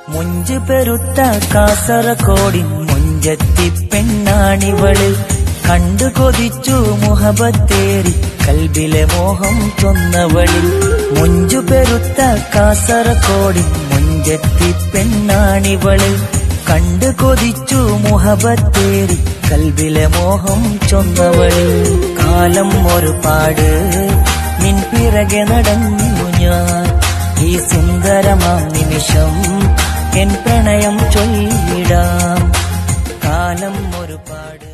മുഞ്ചു പെരുത്ത കാസർകോടിൻ മുഞ്ചത്തി പെണ്ണാണിവള് കണ്ടു കൊതിച്ചു മുഹബത്തേറി കൽബിലെ മോഹം ചൊന്നവളിൽ മുഞ്ചു പെരുത്ത കാസർകോടിൻ മുഞ്ചത്തി പെണ്ണാണിവള് കണ്ടു കൊതിച്ചു മുഹബത്തേറി കൽബിലെ മോഹം ചൊന്നവളിൽ കാലം ഒരുപാട് നിൻ പിറകെ നടന്നു ഞാൻ ഈ സുന്ദരമാം നിമിഷം എൻ പ്രണയം ചൊല്ലിടാം കാലം ഒരുപാട്